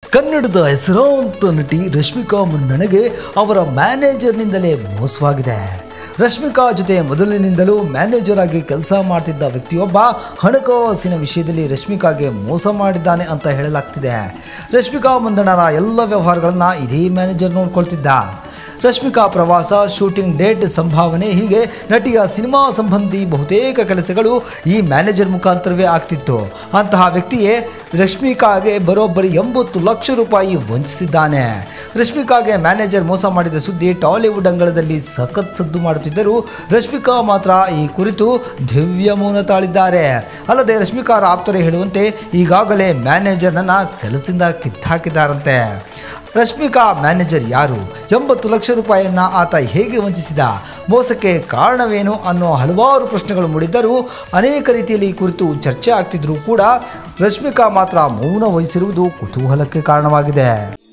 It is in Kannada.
ಕನ್ನಡದ ಹೆಸರಾಂತ ನಟಿ ರಶ್ಮಿಕಾ ಮಂದಣ್ಣಗೆ ಅವರ ಮ್ಯಾನೇಜರ್ನಿಂದಲೇ ಮೋಸವಾಗಿದೆ ರಶ್ಮಿಕಾ ಜೊತೆ ಮೊದಲಿನಿಂದಲೂ ಮ್ಯಾನೇಜರ್ ಆಗಿ ಕೆಲಸ ಮಾಡ್ತಿದ್ದ ವ್ಯಕ್ತಿಯೊಬ್ಬ ಹಣಕಾಸಿನ ವಿಷಯದಲ್ಲಿ ರಶ್ಮಿಕಾಗೆ ಮೋಸ ಮಾಡಿದ್ದಾನೆ ಅಂತ ಹೇಳಲಾಗ್ತಿದೆ ರಶ್ಮಿಕಾ ಮಂದಣ್ಣರ ಎಲ್ಲ ವ್ಯವಹಾರಗಳನ್ನು ಇದೇ ಮ್ಯಾನೇಜರ್ ನೋಡ್ಕೊಳ್ತಿದ್ದ ರಶ್ಮಿಕಾ ಪ್ರವಾಸ ಶೂಟಿಂಗ್ ಡೇಟ್ ಸಂಭಾವನೆ ಹೀಗೆ ನಟಿಯ ಸಿನಿಮಾ ಸಂಬಂಧಿ ಬಹುತೇಕ ಕೆಲಸಗಳು ಈ ಮ್ಯಾನೇಜರ್ ಮುಖಾಂತರವೇ ಆಗ್ತಿತ್ತು ಅಂತಹ ವ್ಯಕ್ತಿಯೇ ರಶ್ಮಿಕಾಗೆ ಬರೋಬ್ಬರಿ ಎಂಬತ್ತು ಲಕ್ಷ ರೂಪಾಯಿ ವಂಚಿಸಿದ್ದಾನೆ ರಶ್ಮಿಕಾಗೆ ಮ್ಯಾನೇಜರ್ ಮೋಸ ಮಾಡಿದ ಸುದ್ದಿ ಟಾಲಿವುಡ್ ಅಂಗಳದಲ್ಲಿ ಸಖತ್ ಸದ್ದು ಮಾಡುತ್ತಿದ್ದರೂ ರಶ್ಮಿಕಾ ಮಾತ್ರ ಈ ಕುರಿತು ದಿವ್ಯ ಮೌನ ತಾಳಿದ್ದಾರೆ ಅಲ್ಲದೆ ರಶ್ಮಿಕಾರ ಆಪ್ತರೇ ಹೇಳುವಂತೆ ಈಗಾಗಲೇ ಮ್ಯಾನೇಜರ್ನನ್ನು ಕೆಲಸದಿಂದ ಕಿತ್ತಾಕಿದ್ದಾರಂತೆ ರಶ್ಮಿಕಾ ಮ್ಯಾನೇಜರ್ ಯಾರು ಎಂಬತ್ತು ಲಕ್ಷ ರೂಪಾಯಿಯನ್ನ ಆತ ಹೇಗೆ ವಂಚಿಸಿದ ಮೋಸಕ್ಕೆ ಕಾರಣವೇನು ಅನ್ನೋ ಹಲವಾರು ಪ್ರಶ್ನೆಗಳು ಮೂಡಿದ್ದರೂ ಅನೇಕ ರೀತಿಯಲ್ಲಿ ಈ ಕುರಿತು ಚರ್ಚೆ ಆಗ್ತಿದ್ರೂ ಕೂಡ ರಶ್ಮಿಕಾ ಮಾತ್ರ ಮೌನ ವಹಿಸಿರುವುದು ಕುತೂಹಲಕ್ಕೆ ಕಾರಣವಾಗಿದೆ